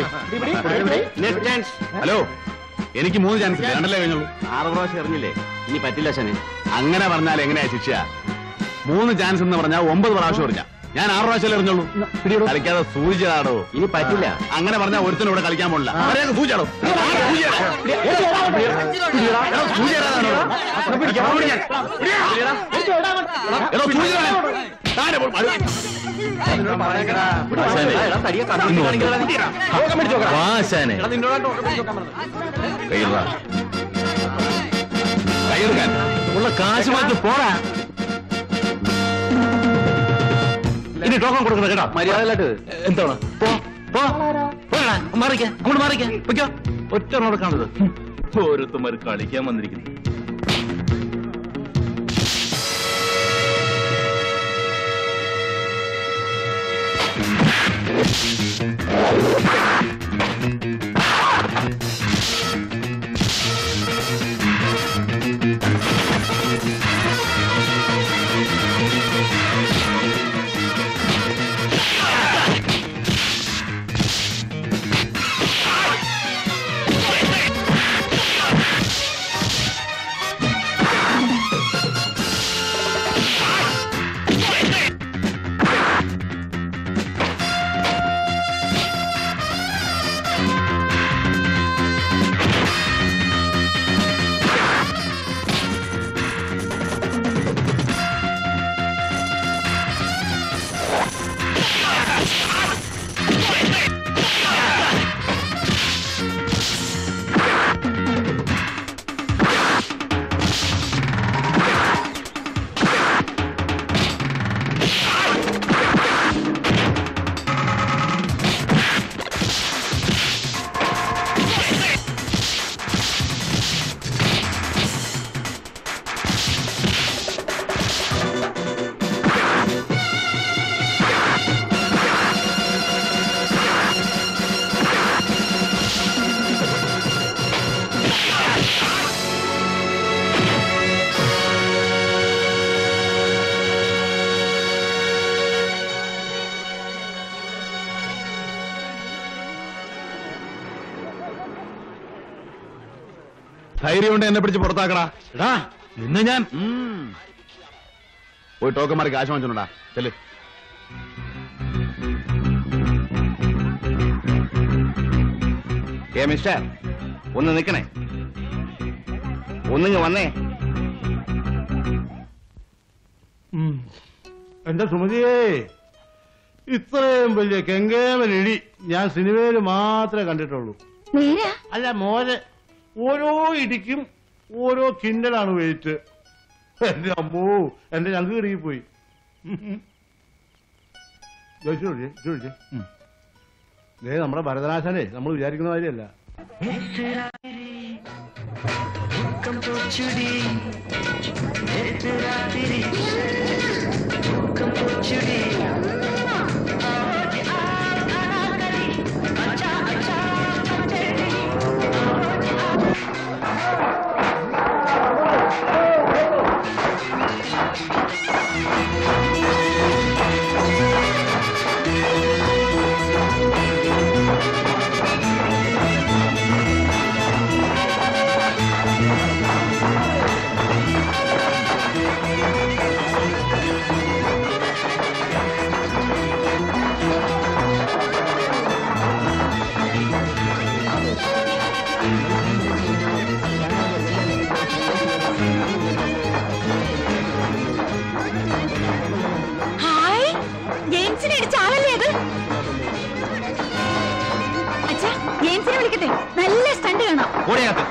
പോയി next chance hello എനിക്ക് മൂന്ന് ചാൻസ് രണ്ടല്ലേ കഴിഞ്ഞുള്ളൂ ആറ് പ്രാവശ്യം എറിഞ്ഞില്ലേ ഇനി പറ്റില്ല ശനെ അങ്ങനെ പറഞ്ഞാൽ എങ്ങനെയാ ശിക്ഷ മൂന്ന് ചാൻസ് എന്ന് പറഞ്ഞാൽ ഒമ്പത് പ്രാവശ്യം എറിഞ്ഞ ഞാൻ ആറ് പ്രാവശ്യം എറിഞ്ഞുള്ളൂ കളിക്കാതെ സൂചിച്ചാടോ ഇനി പറ്റില്ല അങ്ങനെ പറഞ്ഞാൽ ഒരുത്തനും ഇവിടെ കളിക്കാൻ പോണില്ല അവരെയൊക്കെ സൂചിച്ചാടോ വാശാനെ കൈയെടുക്കാൻ ഉള്ള കാശ് മാറ്റി പോടാ ഇനി ടോക്കൺ കൊടുക്കുന്നത് കേട്ടോ മര്യാദയിലായിട്ട് എന്താണ് പോ പോ പോടാ മാറിക്ക അങ്ങോട്ട് മാറിക്ക പൊയ്ക്കോ ഒറ്റ നടക്കാണത് ഓരോരുത്തന്മാർ കളിക്കാൻ വന്നിരിക്കുന്നു ധൈര്യം കൊണ്ട് എന്നെ പിടിച്ച് പുറത്താക്കടാ എടാ ഇന്ന് ഞാൻ പോയി ടോക്കന്മാർക്ക് കാശ് വാങ്ങിച്ചോണ്ടാ ചെല് ഏ മിസ്റ്റർ ഒന്ന് നിക്കണേ ഒന്നിങ്ങ് വന്നേ എന്റെ സുമതിയേ ഇത്രയും വലിയ കെങ്കേമൻ ഇടി ഞാൻ സിനിമയിൽ മാത്രമേ കണ്ടിട്ടുള്ളൂ നേരാ അല്ല മോനെ ഓരോ ഇടിക്കും ഓരോ കിൻഡലാണ് വെയിറ്റ് എന്റെ അമ്മോ എന്റെ ഞങ്ങൾക്ക് കിടങ്ങിപ്പോയി ദേ നമ്മുടെ ഭരതനാശനെ നമ്മൾ വിചാരിക്കുന്ന കാര്യമല്ല ഹായ് ജെയിംസിനെ ഇടിച്ച ആളല്ലേ അത് അച്ഛാ ജെയിംസിനെ വിളിക്കട്ടെ നല്ല സ്റ്റണ്ട് കാണാം ഓടിയകത്ത്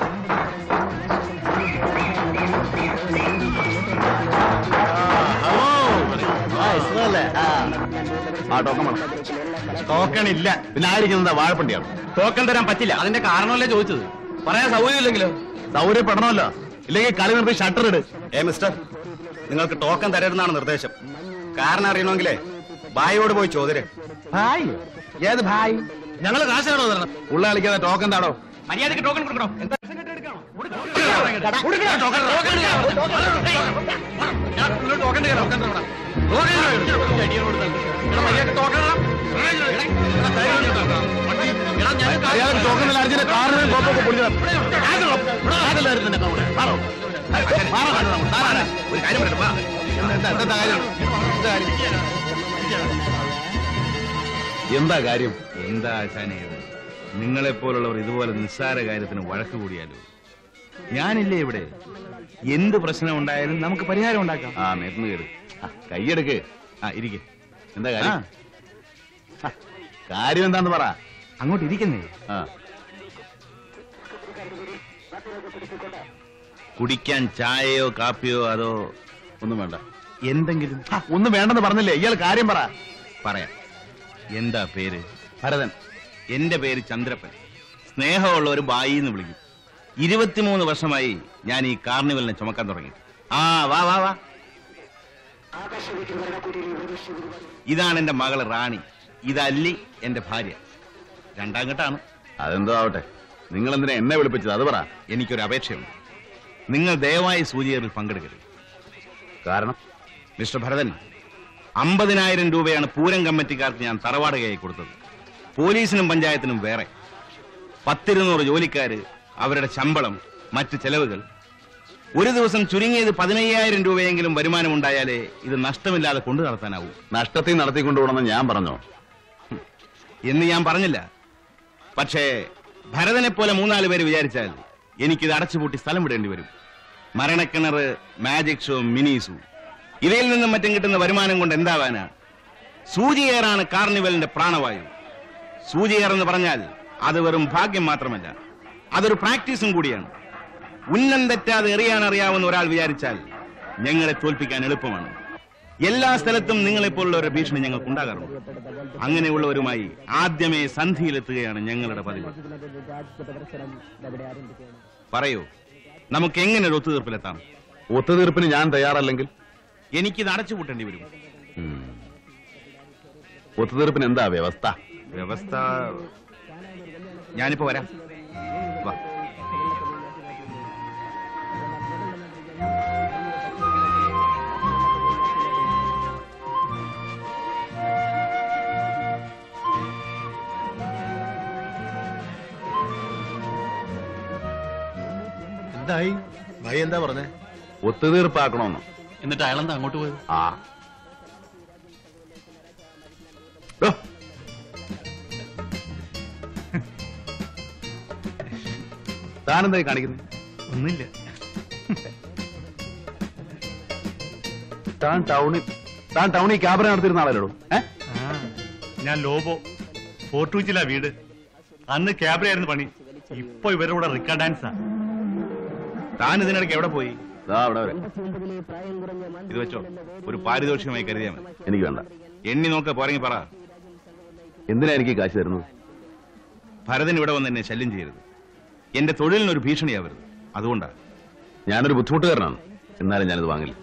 ആ ടോക്കൺ വേണം ടോക്കൺ ഇല്ല പിന്നെ ആയിരിക്കുന്നത് വാഴപ്പണ്ടിയാണ് ടോക്കൺ തരാൻ പറ്റില്ല അതിന്റെ കാരണമല്ലേ ചോദിച്ചത് പറയാൻ സൗകര്യമില്ലെങ്കിലോ സൗകര്യപ്പെടണമല്ലോ ഇല്ലെങ്കിൽ കളി നിർത്തി ഷട്ടർ ഇട് ഏ മിസ്റ്റർ നിങ്ങൾക്ക് ടോക്കൺ തരരുതെന്നാണ് നിർദ്ദേശം കാരണം അറിയണമെങ്കിലേ ബായിയോട് പോയി ചോദ്യരെ ഭായ് ഏത് ഭായ് ഞങ്ങൾ കാശാണോ തരണം ഉള്ള കളിക്കാതെ ടോക്കൺ താടോ മര്യാദക്ക് ടോക്കൺ കൊടുക്കണോ എന്താ ടോക്കൺ മര്യാദ ടോക്കണിൽ അർജുനെ കാറിനും കോപ്പൊക്കെ പൊളിക്കണം ആരെല്ലാവരും തന്നെ കാണൂടെ മാറോ മാറോ താനാണ് ഒരു കാര്യം പറയട്ടെ വാ. എന്താ എന്താ കാര്യം എന്താ കാര്യം എന്താ കാര്യം എന്താ ആശാനെ ഇത് നിങ്ങളെ പോലുള്ളവർ ഇതുപോലെ നിസ്സാര കാര്യത്തിന് വഴക്ക് കൂടിയാലോ ഞാനില്ലേ ഇവിടെ എന്ത് പ്രശ്നം ഉണ്ടായാലും നമുക്ക് പരിഹാരം ഉണ്ടാക്കാം ആ നേരന്ന് കയറി കൈയെടുക്ക് ആ ഇരിക്കെ എന്താ കാര്യം ആ, കാര്യം എന്താന്ന് പറ അങ്ങോട്ട് ഇരിക്കുന്നേ ആ കുടിക്കാൻ ചായയോ കാപ്പിയോ അതോ ഒന്നും വേണ്ട എന്തെങ്കിലും ആ, ഒന്നും വേണ്ടെന്ന് പറഞ്ഞില്ലേ ഇയാൾ കാര്യം പറ പറയാം എന്താ പേര് ഭരതൻ എന്റെ പേര് ചന്ദ്രപ്പൻ സ്നേഹമുള്ളവർ ബായി എന്ന് വിളിക്കും ഇരുപത്തിമൂന്ന് വർഷമായി ഞാൻ ഈ കാർണിവലിനെ ചുമക്കാൻ തുടങ്ങി ആ വാ വാ വാ ഇതാണ് എന്റെ മകള് റാണി ഇതല്ലി എന്റെ ഭാര്യ രണ്ടാം ഘട്ടാണ് അതെന്തോ ആവട്ടെ നിങ്ങൾ എന്തിനാ എന്നെ വിളിപ്പിച്ചത് അത് പറ എനിക്കൊരു അപേക്ഷയുണ്ട് നിങ്ങൾ ദയവായി സൂചികറിൽ പങ്കെടുക്കരുത് കാരണം മിസ്റ്റർ ഭരതൻ അമ്പതിനായിരം രൂപയാണ് പൂരം കമ്മിറ്റിക്കാർക്ക് ഞാൻ തറവാടകയായി കൊടുത്തത് പോലീസിനും പഞ്ചായത്തിനും വേറെ പത്തിരുന്നൂറ് ജോലിക്കാര് അവരുടെ ശമ്പളം മറ്റ് ചെലവുകൾ ഒരു ദിവസം ചുരുങ്ങിയത് പതിനയ്യായിരം രൂപയെങ്കിലും വരുമാനമുണ്ടായാലേ ഇത് നഷ്ടമില്ലാതെ കൊണ്ടു നടത്താനാവൂ നഷ്ടത്തിൽ നടത്തിക്കൊണ്ടുപോകണമെന്ന് ഞാൻ പറഞ്ഞോ എന്ന് ഞാൻ പറഞ്ഞില്ല പക്ഷേ ഭരതനെ പോലെ മൂന്നാല് പേര് വിചാരിച്ചാൽ എനിക്കിത് അടച്ചുപൂട്ടി സ്ഥലം വിടേണ്ടി വരും മരണക്കിണർ മാജിക് ഷോ മിനീസു ഇവയിൽ നിന്നും മറ്റും കിട്ടുന്ന വരുമാനം കൊണ്ട് എന്താവാനാ സൂചിയേറാണ് കാർണിവലിന്റെ പ്രാണവായു സൂചിയേർ എന്ന് പറഞ്ഞാൽ അത് വെറും ഭാഗ്യം മാത്രമല്ല അതൊരു പ്രാക്ടീസും കൂടിയാണ് ഉന്നം തെറ്റാതെ എറിയാൻ അറിയാവുന്ന ഒരാൾ വിചാരിച്ചാൽ ഞങ്ങളെ തോൽപ്പിക്കാൻ എളുപ്പമാണ് എല്ലാ സ്ഥലത്തും നിങ്ങളെപ്പോലുള്ളവരുടെ ഭീഷണി ഞങ്ങൾക്ക് ഉണ്ടാകാറുണ്ട് അങ്ങനെയുള്ളവരുമായി ആദ്യമേ സന്ധിയിലെത്തുകയാണ് ഞങ്ങളുടെ പതിവ് പറയൂ നമുക്ക് എങ്ങനെ ഒരു ഒത്തുതീർപ്പിലെത്താം ഒത്തുതീർപ്പിന് ഞാൻ തയ്യാറല്ലെങ്കിൽ എനിക്കിത് അടച്ചുപൂട്ടേണ്ടി വരും ഉം. ഒത്തുതീർപ്പിന് എന്താ വ്യവസ്ഥ വ്യവസ്ഥ ഞാനിപ്പോ വരാം വാ എന്തായി ഭായി എന്താ പറഞ്ഞേ ഒത്തുതീർപ്പാക്കണമെന്ന് എന്നിട്ട് അയാളെന്താ അങ്ങോട്ട് പോയത് ആ ഓ, താനെന്തായി കാണിക്കുന്നത് ഒന്നുമില്ല താൻ ടൗണിൽ താൻ ടൗണിൽ ക്യാബറ നടത്തിരുന്ന ആളല്ലോ ഏ ഞാൻ ലോബോ ഫോർട്ടൂച്ചിലാ വീട് അന്ന് ക്യാബറയായിരുന്നു പണി ഇപ്പൊ ഇവരുടെ കൂടെ റിക്ക ഡാൻസാ താൻ ഇതിനിടയ്ക്ക് എവിടെ പോയി ദാ അവിടെ വരെ ഇത് വെച്ചോ ഒരു പാരിതോഷികമായി കരുതിയാ മതി എനിക്ക് വേണ്ട എണ്ണി നോക്ക പോരെങ്കിൽ പറ എന്തിനാ എനിക്ക് ഈ കാശ് തരുന്നത് ഭരതൻ ഇവിടെ വന്ന് എന്നെ ശല്യം ചെയ്യരുത് എന്റെ തൊഴിലിന് ഒരു ഭീഷണിയാവരുത് അതുകൊണ്ടാ ഞാനൊരു ബുദ്ധിമുട്ടുകാരനാണ് എന്നാലും ഞാനിത് വാങ്ങില്ല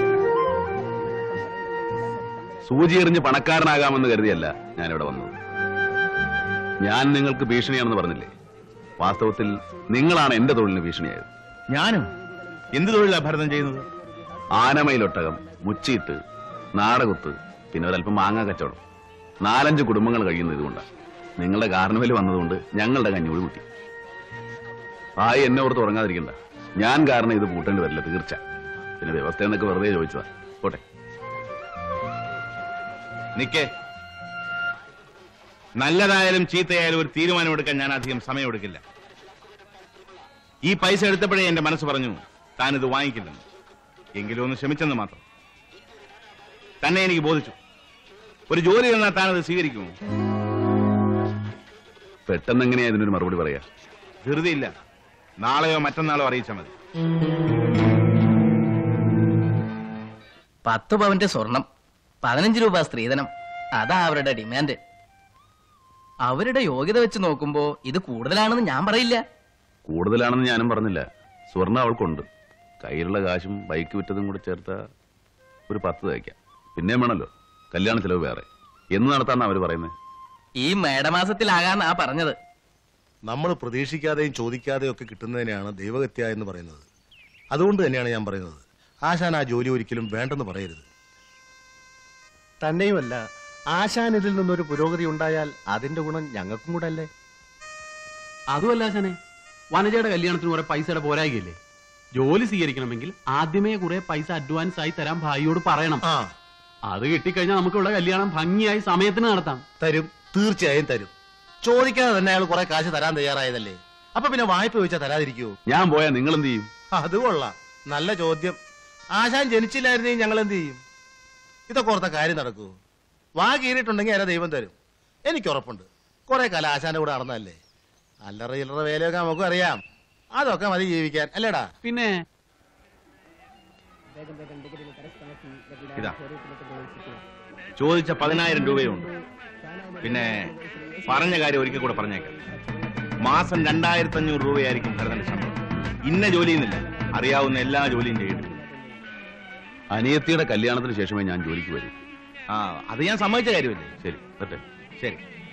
സൂചി എറിഞ്ഞ് പണക്കാരനാകാമെന്ന് കരുതിയല്ല ഞാനിവിടെ വന്നത് ഞാൻ നിങ്ങൾക്ക് ഭീഷണിയാണെന്ന് പറഞ്ഞില്ലേ വാസ്തവത്തിൽ നിങ്ങളാണ് എന്റെ തൊഴിലിന് ഭീഷണിയായത് ഞാനും എന്ത് തൊഴിലാ ഭരതൻ ചെയ്യുന്നത് ആനമയിലൊട്ടകം മുച്ചീട്ട് നാടകുത്ത് പിന്നെ ഒരല്പം മാങ്ങ കച്ചവടം നാലഞ്ച് കുടുംബങ്ങൾ കഴിയുന്ന ഇതുകൊണ്ടാണ് നിങ്ങളുടെ കാർണിവൽ വന്നതുകൊണ്ട് ഞങ്ങളുടെ കഞ്ഞൂടി കൂട്ടി ആയി എന്നെ ഓർത്ത് ഉറങ്ങാതിരിക്കണ്ട ഞാൻ കാരണം ഇത് പൂട്ടേണ്ടി വരില്ല തീർച്ച പിന്നെ വ്യവസ്ഥ എന്നൊക്കെ വെറുതെ ചോദിച്ചതാ പോട്ടെ നിക്കേ നല്ലതായാലും ചീത്തയായാലും ഒരു തീരുമാനമെടുക്കാൻ ഞാൻ അധികം സമയമെടുക്കില്ല ഈ പൈസ എടുത്തപ്പോഴേ എന്റെ മനസ്സ് പറഞ്ഞു താനിത് വാങ്ങിക്കില്ലെന്ന് എങ്കിലും ഒന്ന് ക്ഷമിച്ചെന്ന് മാത്രം തന്നെ എനിക്ക് ബോധിച്ചു ഒരു ജോലി തന്നാൽ താനത് സ്വീകരിക്കുമോ പെട്ടെന്ന് എങ്ങനെയാ ഇതിനൊരു മറുപടി പറയാ ധൃതിയില്ല നാളെയോ മറ്റന്നാളോ അറിയിച്ചാൽ മതി പത്ത് പവന്റെ സ്വർണം പതിനഞ്ച് രൂപ സ്ത്രീധനം അതാ അവരുടെ ഡിമാൻഡ് അവരുടെ യോഗ്യത വെച്ച് നോക്കുമ്പോ ഇത് കൂടുതലാണെന്ന് ഞാൻ പറയില്ല കൂടുതലാണെന്ന് ഞാനും പറഞ്ഞില്ല സ്വർണ്ണ അവൾക്കുണ്ട് കയ്യിലുള്ള കാശും ബൈക്ക് വിറ്റതും കൂടെ ചേർത്ത ഒരു പത്ത് തയ്ക്കാം പിന്നെയും വേണമല്ലോ കല്യാണ ചെലവ് വേറെ എന്ന് നടത്താന്നാ അവര് പറയുന്നത് ഈ മേടമാസത്തിലാകാന്നാ പറഞ്ഞത് നമ്മൾ പ്രതീക്ഷിക്കാതെയും ചോദിക്കാതെയും ഒക്കെ കിട്ടുന്നതിനെയാണ് ദൈവഹത്യ എന്ന് പറയുന്നത് അതുകൊണ്ട് തന്നെയാണ് ഞാൻ പറയുന്നത് ആശാൻ ആ ജോലി ഒരിക്കലും വേണ്ടെന്ന് പറയരുത് തന്നെയുമല്ല ആശാൻ ഇതിൽ നിന്നൊരു പുരോഗതി ഉണ്ടായാൽ അതിന്റെ ഗുണം ഞങ്ങൾക്കും കൂടെ അല്ലേ അതുമല്ല ആശാനെ വനജയുടെ കല്യാണത്തിന് കുറെ പൈസയുടെ പോരായില്ലേ ജോലി സ്വീകരിക്കണമെങ്കിൽ ആദ്യമേ കുറെ പൈസ അഡ്വാൻസ് ആയി തരാൻ ഭായിയോട് പറയണം ആ അത് കിട്ടിക്കഴിഞ്ഞാൽ നമുക്കുള്ള കല്യാണം ഭംഗിയായി സമയത്തിന് നടത്താം തരും തീർച്ചയായും തരും ചോദിക്കാതെ തന്നെ അയാൾ കുറെ കാശ് തരാൻ തയ്യാറായതല്ലേ അപ്പൊ പിന്നെ വായ്പ ചോദിച്ചാൽ തരാതിരിക്കുവോ ഞാൻ പോയാൽ നിങ്ങൾ എന്ത് ചെയ്യും അത് കൊള്ളാം നല്ല ചോദ്യം ആശാൻ ജനിച്ചില്ലായിരുന്നെങ്കിൽ ഞങ്ങൾ എന്ത് ചെയ്യും ഇതൊക്കെ ഓർത്ത കാര്യം നടക്കൂ വാ കീറിയിട്ടുണ്ടെങ്കിൽ അല്ല ദൈവം തരും എനിക്ക് ഉറപ്പുണ്ട് കുറെ കാലം ആശാന്റെ കൂടെ നടന്നല്ലേ അല്ലറ ചില്ലറ വേലയൊക്കെ നമുക്കും അറിയാം അതൊക്കെ മതി ജീവിക്കാൻ അല്ലേടാ പിന്നെ ഇതാ ചോദിച്ച പതിനായിരം രൂപയുണ്ട് പിന്നെ പറഞ്ഞ കാര്യം ഒരിക്കൽ കൂടെ പറഞ്ഞേക്കാം മാസം രണ്ടായിരത്തി അഞ്ഞൂറ് രൂപയായിരിക്കും ഭരതന്റെ ശമ്പളം ഇന്ന ജോലിയെന്നില്ല അറിയാവുന്ന എല്ലാ ജോലിയും ചെയ്തിട്ടുണ്ട് അനിയത്തിയുടെ കല്യാണത്തിന് ശേഷമേ ഞാൻ ജോലിക്ക് വരൂ ആ അത് ഞാൻ സമ്മതിച്ച കാര്യമല്ലേ ശരി പറ്റേ ശരി